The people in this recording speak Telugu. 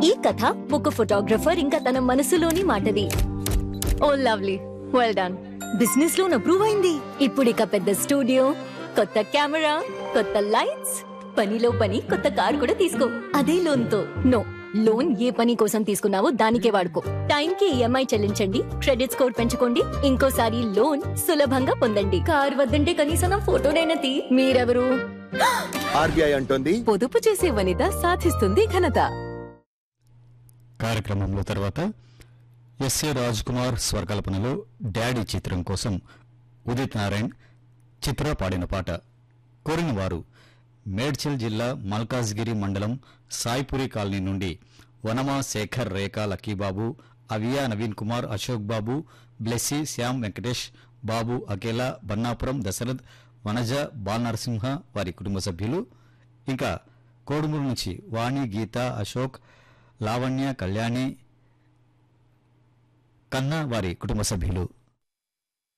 ఈ కథ ఒక ఫోటోగ్రఫర్ ఇంకా తన మనసులోని మాటది oh lovely well done business loan approve అయింది ఇప్పుడు ఇక పెద్ద స్టూడియో కొత్త కెమెరా కొత్త లైట్స్ పనిలో పని కొత్త కార్ కూడా తీసుకో అదే లోన్ తో నో లోన్ ఏ పని కోసం తీసుకున్నావో దానికే వాడుకో టైం కి ఈఎంఐ చెల్లించండి క్రెడిట్ స్కోర్ పెంచుకోండి ఇంకోసారి లోన్ సులభంగా పొందండి కార్ వద్దంటే కనీసం నా ఫోటోనైనా తీ మీరెవరు ఆర్బీఐ అంటోంది పొదుపు చేసే వనిత సాధిస్తుంది ఘనత కార్యక్రమంలో తర్వాత ఎస్ఏ రాజ్ కుమార్ స్వరకల్పనలో డాడీ చిత్రం కోసం ఉదిత్ నారాయణ్ చిత్ర పాడిన పాట కోరిన వారు మేడ్చల్ జిల్లా మల్కాజ్గిరి మండలం సాయిపురి కాలనీ నుండి వనమా శేఖర్ రేఖా లక్కీబాబు అవియా నవీన్ కుమార్ అశోక్ బాబు బ్లెస్సీ శ్యామ్ వెంకటేష్ బాబు అకేలా బన్నాపురం దశరథ్ వనజ బాలనరసింహ వారి కుటుంబ సభ్యులు ఇంకా కోడుమూరు నుంచి వాణి గీత అశోక్ లావణ్య కళ్యాణి కన్నా వారి కుటుంబ సభ్యులు